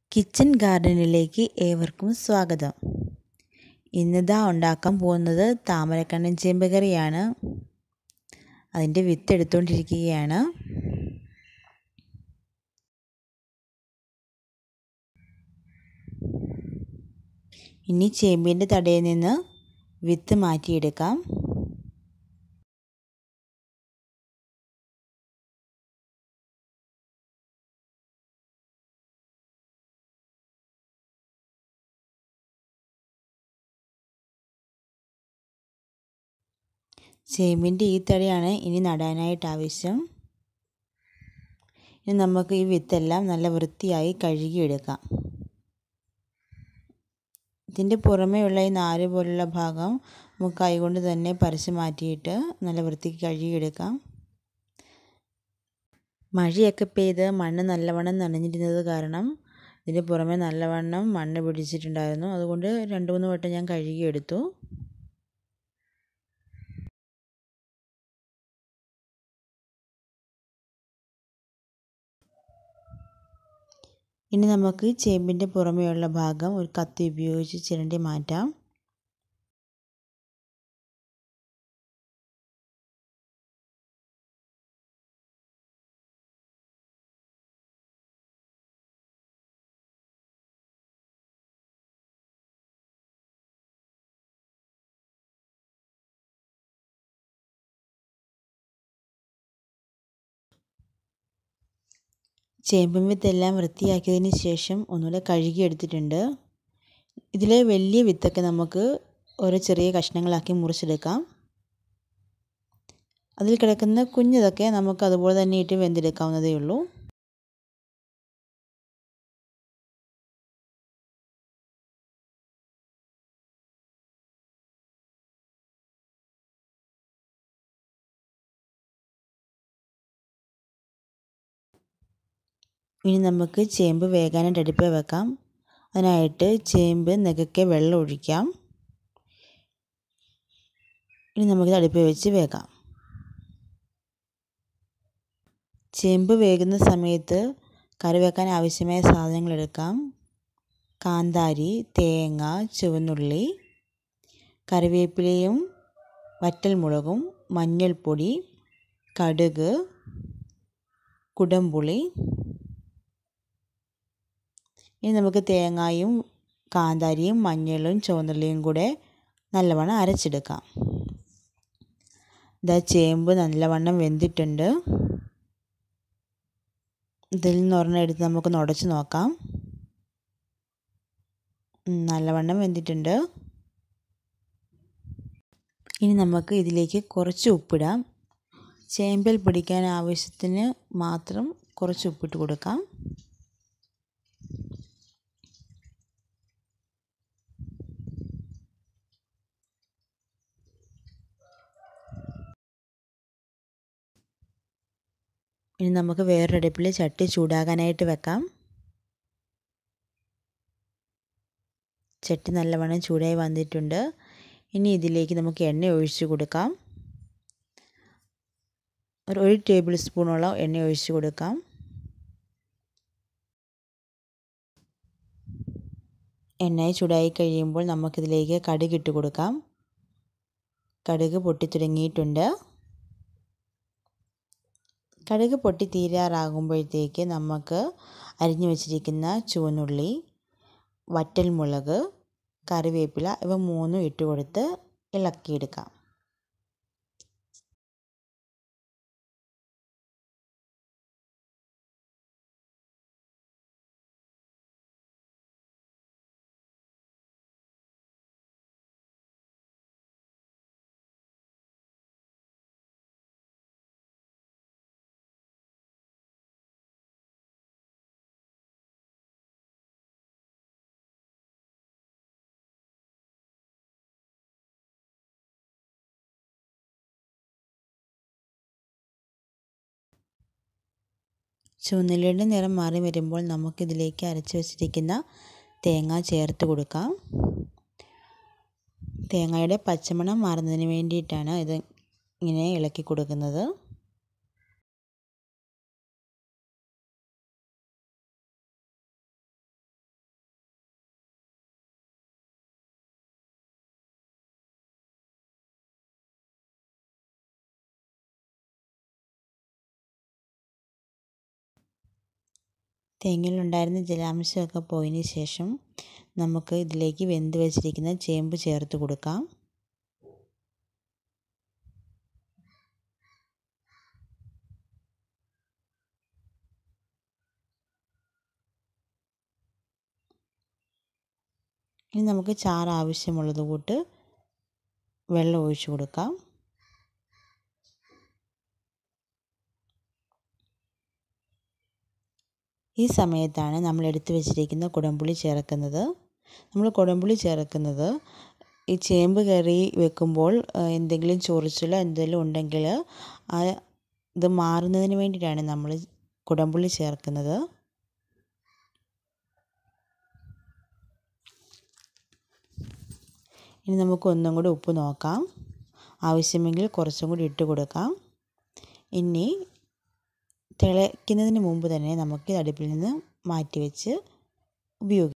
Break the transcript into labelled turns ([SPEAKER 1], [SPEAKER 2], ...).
[SPEAKER 1] kitchen ഗാർഡനിലേക്ക് ഏവർക്കും സ്വാഗതം ഇന്നിതാ ഉണ്ടാക്കാൻ പോകുന്നത് താമരക്കണ്ണൻ ചേമ്പ് കറിയാണ് അതിൻ്റെ വിത്ത് എടുത്തുകൊണ്ടിരിക്കുകയാണ് ഇനി ചേമ്പിൻ്റെ തടയിൽ നിന്ന് വിത്ത് മാറ്റിയെടുക്കാം ചേമ്പിൻ്റെ ഈ തടയാണ് ഇനി നടാനായിട്ട് ആവശ്യം ഇനി നമുക്ക് ഈ വിത്തെല്ലാം നല്ല വൃത്തിയായി കഴുകിയെടുക്കാം ഇതിൻ്റെ പുറമേയുള്ള ഈ നാര് പോലുള്ള ഭാഗം നമുക്ക് കൈകൊണ്ട് തന്നെ പറിച്ച് മാറ്റിയിട്ട് നല്ല വൃത്തിക്ക് കഴുകിയെടുക്കാം മഴയൊക്കെ പെയ്ത് മണ്ണ് നല്ലവണ്ണം നനഞ്ഞിരുന്നത് കാരണം ഇതിൻ്റെ പുറമെ നല്ലവണ്ണം മണ്ണ് പിടിച്ചിട്ടുണ്ടായിരുന്നു അതുകൊണ്ട് രണ്ട് മൂന്ന് വട്ടം ഞാൻ കഴുകിയെടുത്തു ഇനി നമുക്ക് ചേമ്പിൻ്റെ പുറമേയുള്ള ഭാഗം ഒരു കത്തി ഉപയോഗിച്ച് ചിരണ്ടി മാറ്റാം ചേമ്പും വിത്തെല്ലാം വൃത്തിയാക്കിയതിന് ശേഷം ഒന്നുകൂടെ കഴുകി എടുത്തിട്ടുണ്ട് ഇതിലെ വലിയ വിത്തൊക്കെ നമുക്ക് ഓരോ ചെറിയ കഷ്ണങ്ങളാക്കി മുറിച്ചെടുക്കാം അതിൽ കിടക്കുന്ന കുഞ്ഞതൊക്കെ നമുക്ക് അതുപോലെ തന്നെ ഇട്ട് വെന്തെടുക്കാവുന്നതേ ഉള്ളൂ ഇനി നമുക്ക് ചേമ്പ് വേകാനായിട്ട് അടുപ്പിൽ വെക്കാം അതിനായിട്ട് ചേമ്പ് നെകക്കെ വെള്ളം ഒഴിക്കാം ഇനി നമുക്കിത് അടുപ്പിൽ വെച്ച് വേകാം ചേമ്പ് വേകുന്ന സമയത്ത് കറി വെക്കാൻ ആവശ്യമായ സാധനങ്ങൾ എടുക്കാം കാന്താരി തേങ്ങ ചുവന്നുള്ളി കറിവേപ്പിലയും വറ്റൽമുളകും മഞ്ഞൾപ്പൊടി കടുക് കുടംപുളി ഇനി നമുക്ക് തേങ്ങയും കാന്താരിയും മഞ്ഞളും ചുവന്നുള്ളിയും കൂടെ നല്ലവണ്ണം അരച്ചെടുക്കാം ഇതാ ചേമ്പ് നല്ലവണ്ണം വെന്തിട്ടുണ്ട് ഇതിൽ നിന്ന് ഒരെണ്ണം എടുത്ത് നമുക്കൊന്ന് ഉടച്ച് നോക്കാം നല്ലവണ്ണം വെന്തിട്ടുണ്ട് ഇനി നമുക്ക് ഇതിലേക്ക് കുറച്ച് ഉപ്പിടാം ചേമ്പിൽ പിടിക്കാൻ ആവശ്യത്തിന് മാത്രം കുറച്ച് ഉപ്പിട്ട് കൊടുക്കാം ഇനി നമുക്ക് വേറൊരടുപ്പിൽ ചട്ടി ചൂടാകാനായിട്ട് വെക്കാം ചട്ടി നല്ലവണ്ണം ചൂടായി വന്നിട്ടുണ്ട് ഇനി ഇതിലേക്ക് നമുക്ക് എണ്ണ ഒഴിച്ച് കൊടുക്കാം ഒരു ഒരു ടേബിൾ സ്പൂണോളം എണ്ണ ഒഴിച്ച് കൊടുക്കാം എണ്ണ ചൂടായി കഴിയുമ്പോൾ നമുക്കിതിലേക്ക് കടുക് ഇട്ട് കൊടുക്കാം കടുക് പൊട്ടി തുടങ്ങിയിട്ടുണ്ട് കടുക് പൊട്ടി തീരാറാകുമ്പോഴത്തേക്ക് നമുക്ക് അരിഞ്ഞു വെച്ചിരിക്കുന്ന ചുവന്നുള്ളി വറ്റൽമുളക് കറിവേപ്പില ഇവ മൂന്നും ഇട്ട് കൊടുത്ത് ഇളക്കിയെടുക്കാം ചുവന്നുള്ളിയുടെ നിറം മാറി വരുമ്പോൾ നമുക്കിതിലേക്ക് അരച്ച് വെച്ചിരിക്കുന്ന തേങ്ങ ചേർത്ത് കൊടുക്കാം തേങ്ങയുടെ പച്ചമണം മാറുന്നതിന് വേണ്ടിയിട്ടാണ് ഇത് ഇങ്ങനെ ഇളക്കി കൊടുക്കുന്നത് തേങ്ങയിലുണ്ടായിരുന്ന ജലാംശമൊക്കെ പോയതിന് ശേഷം നമുക്ക് ഇതിലേക്ക് വെന്ത് വെച്ചിരിക്കുന്ന ചേമ്പ് ചേർത്ത് കൊടുക്കാം ഇനി നമുക്ക് ചാറ് ആവശ്യമുള്ളത് കൂട്ട് വെള്ളം ഒഴിച്ചു കൊടുക്കാം ഈ സമയത്താണ് നമ്മൾ എടുത്തു വെച്ചിരിക്കുന്ന കുടംപുളി ചേർക്കുന്നത് നമ്മൾ കുടംപുളി ചേർക്കുന്നത് ഈ ചേമ്പ് കറി വെക്കുമ്പോൾ എന്തെങ്കിലും ചൊറിച്ചിലോ എന്തെങ്കിലും ഉണ്ടെങ്കിൽ ആ ഇത് മാറുന്നതിന് വേണ്ടിയിട്ടാണ് നമ്മൾ കുടംപുളി ചേർക്കുന്നത് ഇനി നമുക്ക് ഒന്നും കൂടി ഉപ്പ് നോക്കാം ആവശ്യമെങ്കിൽ കുറച്ചും കൂടി ഇട്ട് കൊടുക്കാം ഇനി തിളയ്ക്കുന്നതിന് മുമ്പ് തന്നെ നമുക്ക് അടുപ്പിൽ നിന്ന് മാറ്റി വെച്ച് ഉപയോഗിക്കാം